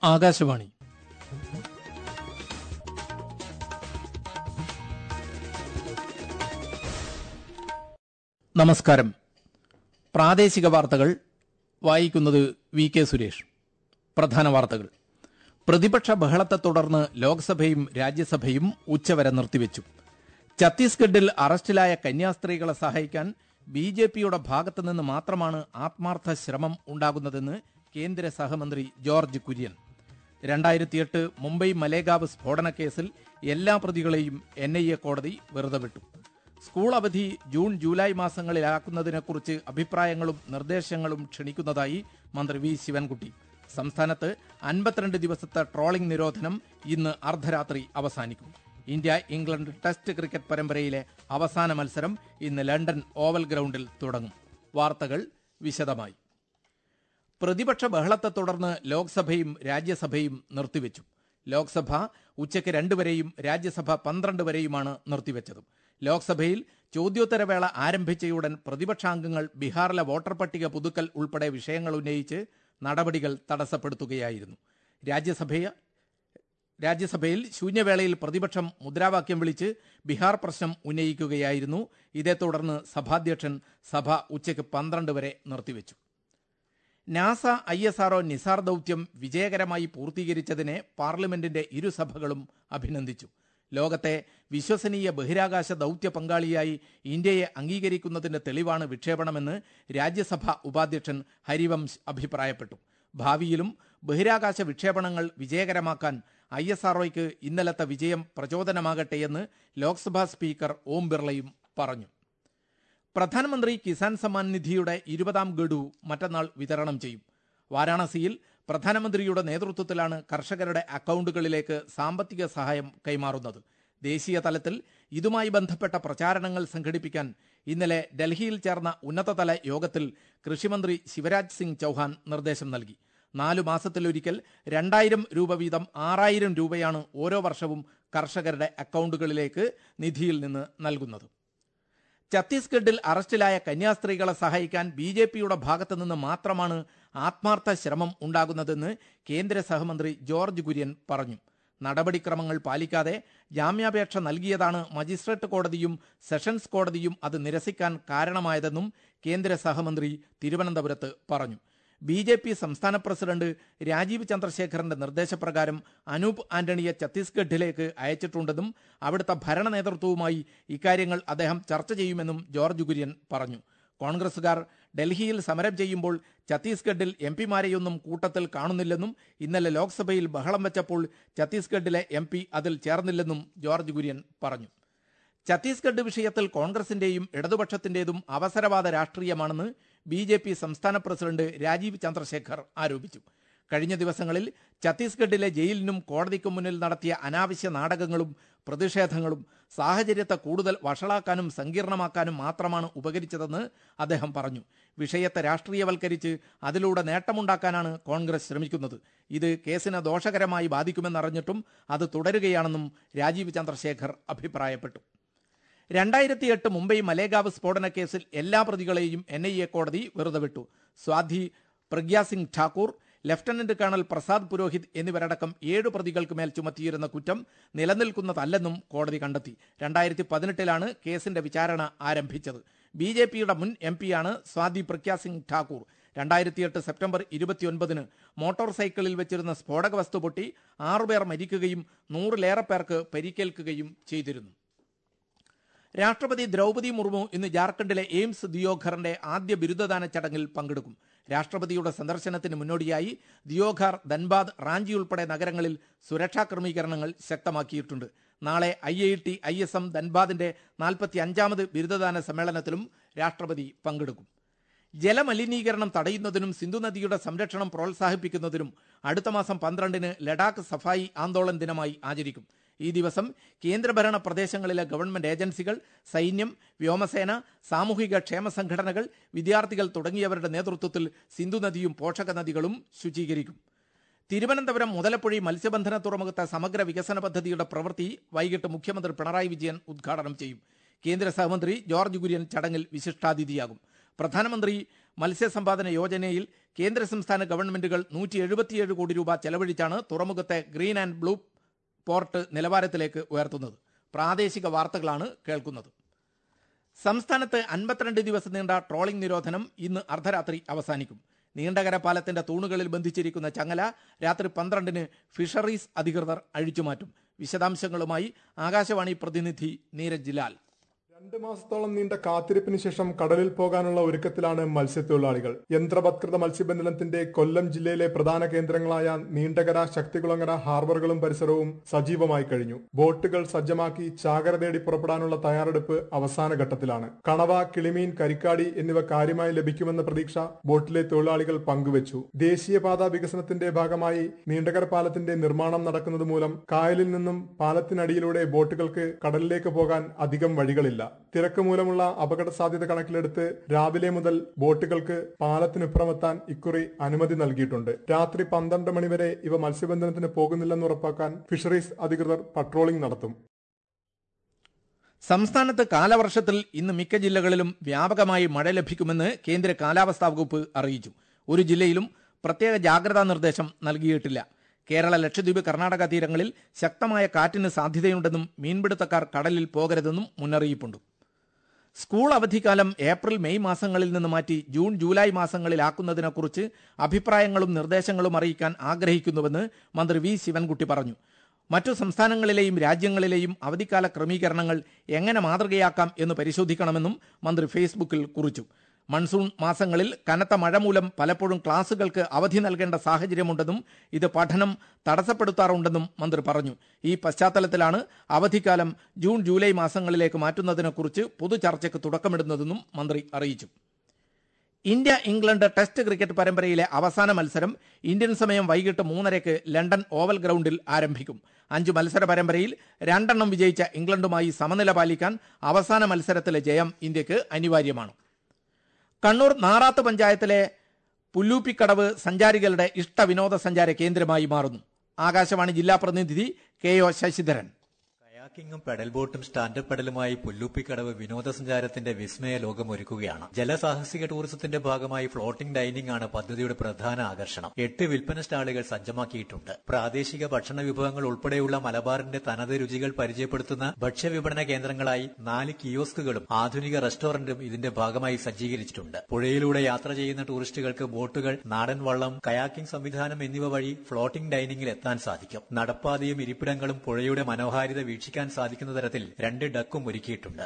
ആകാശവാണി നമസ്കാരം പ്രാദേശിക വാർത്തകൾ വായിക്കുന്നത് വി കെ സുരേഷ് പ്രധാന വാർത്തകൾ പ്രതിപക്ഷ ബഹളത്തെ തുടർന്ന് ലോക്സഭയും രാജ്യസഭയും ഉച്ചവരെ നിർത്തിവെച്ചു ഛത്തീസ്ഗഡിൽ അറസ്റ്റിലായ കന്യാസ്ത്രീകളെ സഹായിക്കാൻ ബി ജെ പിയുടെ ഭാഗത്തുനിന്ന് മാത്രമാണ് ആത്മാർത്ഥ ശ്രമം ഉണ്ടാകുന്നതെന്ന് കേന്ദ്ര സഹമന്ത്രി ജോർജ് കുര്യൻ രണ്ടായിരത്തിയെട്ട് മുംബൈ മലേഗാവ് സ്ഫോടന കേസിൽ എല്ലാ പ്രതികളെയും എൻ ഐ എ കോടതി വെറുതെ വിട്ടു സ്കൂൾ അവധി ജൂൺ ജൂലൈ മാസങ്ങളിലാക്കുന്നതിനെക്കുറിച്ച് അഭിപ്രായങ്ങളും നിർദ്ദേശങ്ങളും ക്ഷണിക്കുന്നതായി മന്ത്രി വി ശിവൻകുട്ടി സംസ്ഥാനത്ത് അൻപത്തിരണ്ട് ദിവസത്തെ ട്രോളിംഗ് നിരോധനം ഇന്ന് അർദ്ധരാത്രി അവസാനിക്കും ഇന്ത്യ ഇംഗ്ലണ്ട് ടെസ്റ്റ് ക്രിക്കറ്റ് പരമ്പരയിലെ അവസാന മത്സരം ഇന്ന് ലണ്ടൻ ഓവൽ ഗ്രൗണ്ടിൽ തുടങ്ങും വാർത്തകൾ വിശദമായി പ്രതിപക്ഷ ബഹളത്തെ തുടർന്ന് ലോക്സഭയും രാജ്യസഭയും നിർത്തിവെച്ചു ലോക്സഭ ഉച്ചയ്ക്ക് രണ്ട് വരെയും രാജ്യസഭ പന്ത്രണ്ട് വരെയുമാണ് നിർത്തിവെച്ചത് ലോക്സഭയിൽ ചോദ്യോത്തരവേള ആരംഭിച്ചയുടൻ പ്രതിപക്ഷാംഗങ്ങൾ ബീഹാറിലെ വോട്ടർ പട്ടിക പുതുക്കൽ ഉൾപ്പെടെ വിഷയങ്ങൾ ഉന്നയിച്ച് നടപടികൾ തടസ്സപ്പെടുത്തുകയായിരുന്നു രാജ്യസഭയെ രാജ്യസഭയിൽ ശൂന്യവേളയിൽ പ്രതിപക്ഷം മുദ്രാവാക്യം വിളിച്ച് ബീഹാർ പ്രശ്നം ഉന്നയിക്കുകയായിരുന്നു ഇതേ തുടർന്ന് സഭാധ്യക്ഷൻ സഭ ഉച്ചയ്ക്ക് പന്ത്രണ്ട് വരെ നിർത്തിവെച്ചു NASA I S R O NISAR ദൌത്യം വിജയകരമായി പൂർത്തീകരിച്ചതിനെ പാർലമെന്റിന്റെ ഇരുസഭകളും അഭിനന്ദിച്ചു ലോകത്തെ വിശ്വസനീയ ബഹിരാകാശ ദൌത്യ പങ്കാളിയായി ഇന്ത്യയെ അംഗീകരിക്കുന്നതിന്റെ തെളിവാണ് വിക്ഷേപണമെന്ന് രാജ്യസഭ ഉപാധ്യക്ഷൻ ഹരിവംശ് അഭിപ്രായപ്പെട്ടു ഭാവിയിലും ബഹിരാകാശ വിക്ഷേപണങ്ങൾ വിജയകരമാക്കാൻ ഐ എസ് ആർഒയ്ക്ക് ഇന്നലത്തെ വിജയം പ്രചോദനമാകട്ടെയെന്ന് ലോക്സഭാ സ്പീക്കർ ഓം ബിർളയും പറഞ്ഞു പ്രധാനമന്ത്രി കിസാൻ സമ്മാൻ നിധിയുടെ ഇരുപതാം ഗഡു മറ്റന്നാൾ വിതരണം ചെയ്യും വാരാണസിയിൽ പ്രധാനമന്ത്രിയുടെ നേതൃത്വത്തിലാണ് കർഷകരുടെ അക്കൗണ്ടുകളിലേക്ക് സാമ്പത്തിക സഹായം കൈമാറുന്നത് ദേശീയ തലത്തിൽ ഇതുമായി ബന്ധപ്പെട്ട പ്രചാരണങ്ങൾ സംഘടിപ്പിക്കാൻ ഇന്നലെ ഡൽഹിയിൽ ചേർന്ന ഉന്നതതല യോഗത്തിൽ കൃഷിമന്ത്രി ശിവരാജ് സിംഗ് ചൌഹാൻ നിർദ്ദേശം നൽകി നാലു മാസത്തിലൊരിക്കൽ രണ്ടായിരം രൂപ വീതം ആറായിരം രൂപയാണ് ഓരോ വർഷവും കർഷകരുടെ അക്കൗണ്ടുകളിലേക്ക് നിധിയിൽ നിന്ന് നൽകുന്നത് ഛത്തീസ്ഗഡിൽ അറസ്റ്റിലായ കന്യാസ്ത്രീകളെ സഹായിക്കാൻ ബി ജെ പിയുടെ ഭാഗത്തുനിന്ന് മാത്രമാണ് ആത്മാർത്ഥ ശ്രമം ഉണ്ടാകുന്നതെന്ന് കേന്ദ്ര സഹമന്ത്രി ജോർജ് കുര്യൻ പറഞ്ഞു നടപടിക്രമങ്ങൾ പാലിക്കാതെ ജാമ്യാപേക്ഷ നൽകിയതാണ് മജിസ്ട്രേറ്റ് കോടതിയും സെഷൻസ് കോടതിയും അത് നിരസിക്കാൻ കാരണമായതെന്നും കേന്ദ്ര സഹമന്ത്രി തിരുവനന്തപുരത്ത് പറഞ്ഞു ബി ജെ പി സംസ്ഥാന പ്രസിഡന്റ് രാജീവ് ചന്ദ്രശേഖറിന്റെ നിർദ്ദേശപ്രകാരം അനൂപ് ആന്റണിയെ ഛത്തീസ്ഗഡിലേക്ക് അയച്ചിട്ടുണ്ടെന്നും അവിടുത്തെ ഭരണ നേതൃത്വവുമായി ഇക്കാര്യങ്ങൾ അദ്ദേഹം ചർച്ച ചെയ്യുമെന്നും ജോർജ് കുര്യൻ പറഞ്ഞു കോൺഗ്രസുകാർ ഡൽഹിയിൽ സമരം ചെയ്യുമ്പോൾ ഛത്തീസ്ഗഡിൽ എം പിമാരെയൊന്നും കൂട്ടത്തിൽ കാണുന്നില്ലെന്നും ഇന്നലെ ലോക്സഭയിൽ ബഹളം വെച്ചപ്പോൾ ഛത്തീസ്ഗഡിലെ എം പി അതിൽ ചേർന്നില്ലെന്നും ജോർജ് കുര്യൻ പറഞ്ഞു ഛത്തീസ്ഗഡ് വിഷയത്തിൽ കോൺഗ്രസിന്റെയും ഇടതുപക്ഷത്തിന്റേതും അവസരവാദ രാഷ്ട്രീയമാണെന്ന് ബി ജെ പി സംസ്ഥാന പ്രസിഡന്റ് രാജീവ് ചന്ദ്രശേഖർ ആരോപിച്ചു കഴിഞ്ഞ ദിവസങ്ങളിൽ ഛത്തീസ്ഗഡിലെ ജയിലിനും കോടതിക്കും മുന്നിൽ നടത്തിയ അനാവശ്യ നാടകങ്ങളും പ്രതിഷേധങ്ങളും സാഹചര്യത്തെ കൂടുതൽ വഷളാക്കാനും സങ്കീർണമാക്കാനും മാത്രമാണ് ഉപകരിച്ചതെന്ന് അദ്ദേഹം പറഞ്ഞു വിഷയത്തെ രാഷ്ട്രീയവൽക്കരിച്ച് അതിലൂടെ നേട്ടമുണ്ടാക്കാനാണ് കോൺഗ്രസ് ശ്രമിക്കുന്നത് ഇത് കേസിനെ ദോഷകരമായി ബാധിക്കുമെന്നറിഞ്ഞിട്ടും അത് തുടരുകയാണെന്നും രാജീവ് ചന്ദ്രശേഖർ അഭിപ്രായപ്പെട്ടു രണ്ടായിരത്തി എട്ട് മുംബൈ മലേഗാവ് സ്ഫോടന കേസിൽ എല്ലാ പ്രതികളെയും എൻ ഐ എ കോടതി വെറുതെ വിട്ടു സ്വാധി പ്രഗ്യാസിംഗ് ഠാക്കൂർ ലഫ്റ്റനന്റ് കേണൽ പ്രസാദ് പുരോഹിത് എന്നിവരടക്കം ഏഴ് പ്രതികൾക്ക് മേൽ ചുമത്തിയിരുന്ന കുറ്റം നിലനിൽക്കുന്നതല്ലെന്നും കോടതി കണ്ടെത്തി രണ്ടായിരത്തി പതിനെട്ടിലാണ് കേസിന്റെ വിചാരണ ആരംഭിച്ചത് ബി ജെ പിയുടെ മുൻ എം പിയാണ് സ്വാതി പ്രഗ്യാസിംഗ് ഠാക്കൂർ രണ്ടായിരത്തിയെട്ട് സെപ്റ്റംബർ ഇരുപത്തിയൊൻപതിന് മോട്ടോർ സൈക്കിളിൽ വെച്ചിരുന്ന സ്ഫോടക വസ്തു പൊട്ടി ആറുപേർ മരിക്കുകയും നൂറിലേറെ പേർക്ക് പരിക്കേൽക്കുകയും ചെയ്തിരുന്നു രാഷ്ട്രപതി ദ്രൗപതി മുർമു ഇന്ന് ജാർഖണ്ഡിലെ എയിംസ് ദിയോഘറിന്റെ ആദ്യ ബിരുദദാന ചടങ്ങിൽ പങ്കെടുക്കും രാഷ്ട്രപതിയുടെ സന്ദർശനത്തിന് മുന്നോടിയായി ദിയോഘർ ധൻബാദ് റാഞ്ചി ഉൾപ്പെടെ നഗരങ്ങളിൽ സുരക്ഷാ ക്രമീകരണങ്ങൾ ശക്തമാക്കിയിട്ടുണ്ട് നാളെ I I T I S M ധൻബാദിന്റെ നാൽപ്പത്തി അഞ്ചാമത് ബിരുദദാന സമ്മേളനത്തിലും രാഷ്ട്രപതി പങ്കെടുക്കും ജലമലിനീകരണം തടയുന്നതിനും സിന്ധു നദിയുടെ സംരക്ഷണം പ്രോത്സാഹിപ്പിക്കുന്നതിനും അടുത്ത മാസം പന്ത്രണ്ടിന് ലഡാക്ക് സഫായി ആന്തോളൻ ദിനമായി ആചരിക്കും ഈ ദിവസം കേന്ദ്രഭരണ പ്രദേശങ്ങളിലെ ഗവൺമെന്റ് ഏജൻസികൾ സൈന്യം വ്യോമസേന സാമൂഹിക ക്ഷേമ സംഘടനകൾ വിദ്യാർത്ഥികൾ തുടങ്ങിയവരുടെ നേതൃത്വത്തിൽ സിന്ധു നദിയും പോഷക നദികളും ശുചീകരിക്കും തിരുവനന്തപുരം മുതലപ്പുഴി മത്സ്യബന്ധന തുറമുഖത്തെ സമഗ്ര വികസന പദ്ധതിയുടെ പ്രവൃത്തി വൈകിട്ട് മുഖ്യമന്ത്രി പിണറായി വിജയൻ ഉദ്ഘാടനം ചെയ്യും കേന്ദ്ര സഹമന്ത്രി ജോർജ് കുര്യൻ ചടങ്ങിൽ വിശിഷ്ടാതിഥിയാകും പ്രധാനമന്ത്രി മത്സ്യസമ്പാദന യോജനയിൽ കേന്ദ്ര സംസ്ഥാന ഗവൺമെന്റുകൾ നൂറ്റി എഴുപത്തിയേഴ് കോടി രൂപ ചെലവഴിച്ചാണ് തുറമുഖത്തെ ഗ്രീൻ ആൻഡ് ബ്ലൂ പോർട്ട് നിലവാരത്തിലേക്ക് ഉയർത്തുന്നത് പ്രാദേശിക വാർത്തകളാണ് കേൾക്കുന്നത് സംസ്ഥാനത്ത് അൻപത്തിരണ്ട് ദിവസം നീണ്ട ട്രോളിംഗ് നിരോധനം ഇന്ന് അർദ്ധരാത്രി അവസാനിക്കും നീണ്ടകര പാലത്തിന്റെ തൂണുകളിൽ ബന്ധിച്ചിരിക്കുന്ന ചങ്ങല രാത്രി പന്ത്രണ്ടിന് ഫിഷറീസ് അധികൃതർ അഴിച്ചുമാറ്റും വിശദാംശങ്ങളുമായി ആകാശവാണി പ്രതിനിധി നീരജ് ലാൽ രണ്ട് മാസത്തോളം നീണ്ട കാത്തിരിപ്പിന് ശേഷം കടലിൽ പോകാനുള്ള ഒരുക്കത്തിലാണ് മത്സ്യത്തൊഴിലാളികൾ യന്ത്രവത്കൃത മത്സ്യബന്ധനത്തിന്റെ കൊല്ലം ജില്ലയിലെ പ്രധാന കേന്ദ്രങ്ങളായ നീണ്ടകര ശക്തികുളങ്ങര ഹാർബറുകളും പരിസരവും സജീവമായി കഴിഞ്ഞു ബോട്ടുകൾ സജ്ജമാക്കി ചാകര തേടി പുറപ്പെടാനുള്ള തയ്യാറെടുപ്പ് അവസാന ഘട്ടത്തിലാണ് കണവ കിളിമീൻ കരിക്കാടി എന്നിവ കാര്യമായി ലഭിക്കുമെന്ന പ്രതീക്ഷ ബോട്ടിലെ തൊഴിലാളികൾ പങ്കുവച്ചു ദേശീയപാത വികസനത്തിന്റെ ഭാഗമായി നീണ്ടകര പാലത്തിന്റെ നിർമ്മാണം നടക്കുന്നത് മൂലം കായലിൽ നിന്നും പാലത്തിനടിയിലൂടെ ബോട്ടുകൾക്ക് കടലിലേക്ക് പോകാൻ അധികം വഴികളില്ല തിരക്ക് മൂലമുള്ള അപകട സാധ്യത കണക്കിലെടുത്ത് രാവിലെ മുതൽ ബോട്ടുകൾക്ക് പാലത്തിനിപ്പുറമെത്താൻ ഇക്കുറി അനുമതി നൽകിയിട്ടുണ്ട് രാത്രി പന്ത്രണ്ട് മണിവരെ ഇവ മത്സ്യബന്ധനത്തിന് പോകുന്നില്ലെന്ന് ഉറപ്പാക്കാൻ ഫിഷറീസ് അധികൃതർ പട്രോളിംഗ് നടത്തും സംസ്ഥാനത്ത് കാലവർഷത്തിൽ ഇന്ന് മിക്ക ജില്ലകളിലും വ്യാപകമായി മഴ ലഭിക്കുമെന്ന് കേന്ദ്ര കാലാവസ്ഥാ വകുപ്പ് അറിയിച്ചു ഒരു ജില്ലയിലും പ്രത്യേക ജാഗ്രതാ നിർദ്ദേശം നൽകിയിട്ടില്ല കേരള ലക്ഷദ്വീപ് കർണാടക തീരങ്ങളിൽ ശക്തമായ കാറ്റിന് സാധ്യതയുണ്ടെന്നും മീൻപിടുത്തക്കാർ കടലിൽ പോകരുതെന്നും മുന്നറിയിപ്പുണ്ട് സ്കൂൾ അവധിക്കാലം ഏപ്രിൽ മെയ് മാസങ്ങളിൽ നിന്ന് മാറ്റി ജൂൺ ജൂലൈ മാസങ്ങളിലാക്കുന്നതിനെക്കുറിച്ച് അഭിപ്രായങ്ങളും നിർദ്ദേശങ്ങളും അറിയിക്കാൻ ആഗ്രഹിക്കുന്നുവെന്ന് മന്ത്രി വി ശിവൻകുട്ടി പറഞ്ഞു മറ്റു സംസ്ഥാനങ്ങളിലെയും രാജ്യങ്ങളിലെയും അവധിക്കാല ക്രമീകരണങ്ങൾ എങ്ങനെ മാതൃകയാക്കാം എന്ന് പരിശോധിക്കണമെന്നും മന്ത്രി ഫേസ്ബുക്കിൽ കുറിച്ചു മൺസൂൺ മാസങ്ങളിൽ കനത്ത മഴ മൂലം പലപ്പോഴും ക്ലാസുകൾക്ക് അവധി നൽകേണ്ട സാഹചര്യമുണ്ടെന്നും ഇത് പഠനം തടസ്സപ്പെടുത്താറുണ്ടെന്നും മന്ത്രി പറഞ്ഞു ഈ പശ്ചാത്തലത്തിലാണ് അവധിക്കാലം ജൂൺ ജൂലൈ മാസങ്ങളിലേക്ക് മാറ്റുന്നതിനെക്കുറിച്ച് പൊതുചർച്ചയ്ക്ക് തുടക്കമിടുന്നതെന്നും മന്ത്രി അറിയിച്ചു ഇന്ത്യ ഇംഗ്ലണ്ട് ടെസ്റ്റ് ക്രിക്കറ്റ് പരമ്പരയിലെ അവസാന മത്സരം ഇന്ത്യൻ സമയം വൈകിട്ട് മൂന്നരയ്ക്ക് ലണ്ടൻ ഓവൽ ഗ്രൗണ്ടിൽ ആരംഭിക്കും അഞ്ച് മത്സര പരമ്പരയിൽ രണ്ടെണ്ണം വിജയിച്ച ഇംഗ്ലണ്ടുമായി സമനില പാലിക്കാൻ അവസാന മത്സരത്തിലെ ജയം ഇന്ത്യക്ക് അനിവാര്യമാണ് കണ്ണൂർ നാറാത്ത് പഞ്ചായത്തിലെ പുല്ലൂപ്പിക്കടവ് സഞ്ചാരികളുടെ ഇഷ്ട വിനോദസഞ്ചാര കേന്ദ്രമായി മാറുന്നു ആകാശവാണി ജില്ലാ പ്രതിനിധി കെ ഒ ശശിധരൻ കയാക്കിങ്ങും പെഡൽ ബോട്ടും സ്റ്റാൻഡപ്പ് പെഡലുമായി പുല്ലൂപ്പിക്കടവ് വിനോദസഞ്ചാരത്തിന്റെ വിസ്മയ ലോകം ഒരുക്കുകയാണ് ജലസാഹസിക ടൂറിസത്തിന്റെ ഭാഗമായി ഫ്ലോട്ടിംഗ് ഡൈനിംഗ് ആണ് പദ്ധതിയുടെ പ്രധാന ആകർഷണം എട്ട് വിൽപ്പന സ്റ്റാളുകൾ സജ്ജമാക്കിയിട്ടുണ്ട് പ്രാദേശിക ഭക്ഷണ വിഭവങ്ങൾ ഉൾപ്പെടെയുള്ള മലബാറിന്റെ തനത് രുചികൾ പരിചയപ്പെടുത്തുന്ന ഭക്ഷ്യവിപണന കേന്ദ്രങ്ങളായി നാല് കിയോസ്കുകളും ആധുനിക റെസ്റ്റോറന്റും ഇതിന്റെ ഭാഗമായി സജ്ജീകരിച്ചിട്ടുണ്ട് പുഴയിലൂടെ യാത്ര ചെയ്യുന്ന ടൂറിസ്റ്റുകൾക്ക് ബോട്ടുകൾ നാടൻ വള്ളം കയാക്കിംഗ് സംവിധാനം എന്നിവ വഴി ഫ്ലോട്ടിംഗ് ഡൈനിങ്ങിൽ എത്താൻ സാധിക്കും നടപ്പാതയും ഇരിപ്പിടങ്ങളും പുഴയുടെ മനോഹാരിത വീക്ഷിക്കാൻ സാധിക്കുന്ന തരത്തിൽ രണ്ട് ഡക്കും ഒരുക്കിയിട്ടുണ്ട്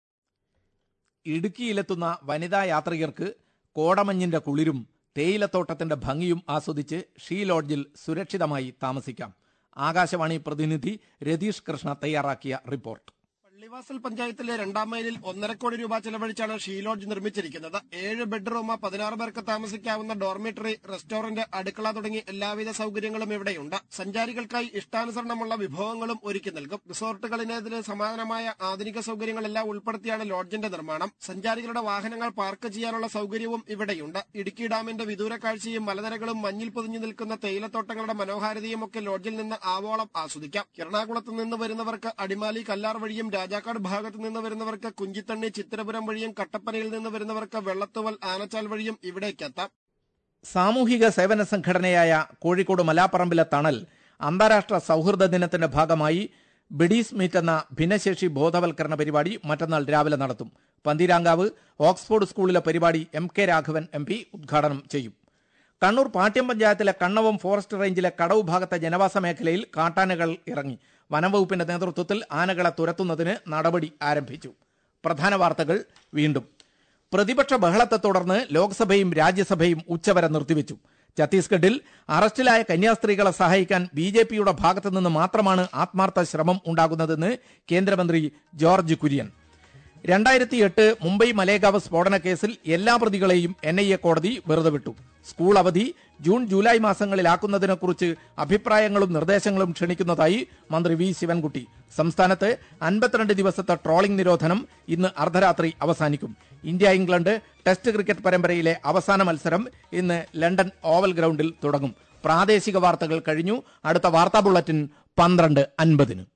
ഇടുക്കിയിലെത്തുന്ന വനിതാ യാത്രികർക്ക് കോടമഞ്ഞിന്റെ കുളിരും തേയിലത്തോട്ടത്തിന്റെ ഭംഗിയും ആസ്വദിച്ച് ഷീ ലോഡ്ജിൽ സുരക്ഷിതമായി താമസിക്കാം ആകാശവാണി പ്രതിനിധി രതീഷ് കൃഷ്ണ തയ്യാറാക്കിയ റിപ്പോർട്ട് പള്ളിവാസൽ പഞ്ചായത്തിലെ രണ്ടാം മൈലിൽ ഒന്നര കോടി രൂപ ചെലവഴിച്ചാണ് ഷീ ലോഡ്ജ് നിർമ്മിച്ചിരിക്കുന്നത് ഏഴ് ബെഡ്റൂം പതിനാറ് പേർക്ക് താമസിക്കാവുന്ന ഡോർമിറ്ററി റെസ്റ്റോറന്റ് അടുക്കള തുടങ്ങി എല്ലാവിധ സൗകര്യങ്ങളും ഇവിടെയുണ്ട് സഞ്ചാരികൾക്കായി ഇഷ്ടാനുസരണമുള്ള വിഭവങ്ങളും ഒരുക്കി നൽകും റിസോർട്ടുകളിനെതിരെ സമാനമായ ആധുനിക സൗകര്യങ്ങളെല്ലാം ഉൾപ്പെടുത്തിയാണ് ലോഡ്ജിന്റെ നിർമ്മാണം സഞ്ചാരികളുടെ വാഹനങ്ങൾ പാർക്ക് ചെയ്യാനുള്ള സൗകര്യവും ഇവിടെയുണ്ട് ഇടുക്കി ഡാമിന്റെ വിദൂര കാഴ്ചയും മലനിരകളും മഞ്ഞിൽ പൊതിഞ്ഞു നിൽക്കുന്ന തേയിലത്തോട്ടങ്ങളുടെ മനോഹാരിതയും ഒക്കെ ലോഡ്ജിൽ നിന്ന് ആവോളം ആസ്വദിക്കാം എറണാകുളത്ത് നിന്ന് വരുന്നവർക്ക് അടിമാലി കല്ലാർ വഴിയും രാജാക്കാട് ഭാഗത്ത് നിന്ന് വരുന്നവർക്ക് കുഞ്ചിത്തണ്ണി ചിത്തിരപുരം വഴിയും കട്ടപ്പനയിൽ നിന്ന് വരുന്നവർക്ക് വെള്ളത്തുവൽ ആനച്ചാൽ വഴിയും ഇവിടേക്കെത്താം സാമൂഹിക സേവന സംഘടനയായ കോഴിക്കോട് മലാപ്പറമ്പിലെ തണൽ അന്താരാഷ്ട്ര സൗഹൃദ ദിനത്തിന്റെ ഭാഗമായി ബിഡീസ് മീറ്റ് എന്ന ഭിന്നശേഷി ബോധവൽക്കരണ പരിപാടി മറ്റന്നാൾ രാവിലെ നടത്തും പന്തീരാങ്കാവ് ഓക്സ്ഫോർഡ് സ്കൂളിലെ പരിപാടി M K Raghavan M P ഉദ്ഘാടനം ചെയ്യും കണ്ണൂർ പാട്യം പഞ്ചായത്തിലെ കണ്ണവം ഫോറസ്റ്റ് റേഞ്ചിലെ കടവ് ഭാഗത്തെ ജനവാസ മേഖലയിൽ കാട്ടാനകൾ ഇറങ്ങി വനംവകുപ്പിന്റെ നേതൃത്വത്തിൽ ആനകളെ തുരത്തുന്നതിന് നടപടി ആരംഭിച്ചു പ്രധാന വാർത്തകൾ വീണ്ടും പ്രതിപക്ഷ ബഹളത്തെ തുടർന്ന് ലോക്സഭയും രാജ്യസഭയും ഉച്ചവരെ നിർത്തിവെച്ചു ഛത്തീസ്ഗഡിൽ അറസ്റ്റിലായ കന്യാസ്ത്രീകളെ സഹായിക്കാൻ ബി ജെ പിയുടെ ഭാഗത്തുനിന്ന് മാത്രമാണ് ആത്മാർത്ഥ ശ്രമം ഉണ്ടാകുന്നതെന്ന് കേന്ദ്രമന്ത്രി ജോർജ് കുര്യൻ രണ്ടായിരത്തി എട്ട് മുംബൈ മലേഗാവ് സ്ഫോടന കേസിൽ എല്ലാ പ്രതികളെയും എൻ ഐ എ കോടതി വെറുതെ വിട്ടു സ്കൂൾ അവധി ജൂൺ ജൂലൈ മാസങ്ങളിലാക്കുന്നതിനെക്കുറിച്ച് അഭിപ്രായങ്ങളും നിർദ്ദേശങ്ങളും ക്ഷണിക്കുന്നതായി മന്ത്രി വി ശിവൻകുട്ടി സംസ്ഥാനത്ത് അൻപത്തിരണ്ട് ദിവസത്തെ ട്രോളിംഗ് നിരോധനം ഇന്ന് അർദ്ധരാത്രി അവസാനിക്കും ഇന്ത്യ ഇംഗ്ലണ്ട് ടെസ്റ്റ് ക്രിക്കറ്റ് പരമ്പരയിലെ അവസാന മത്സരം ഇന്ന് ലണ്ടൻ ഓവൽ ഗ്രൗണ്ടിൽ തുടങ്ങും പ്രാദേശിക വാർത്തകൾ കഴിഞ്ഞു അടുത്ത വാർത്താ ബുള്ളറ്റിൻ പന്ത്രണ്ട് അൻപതിന്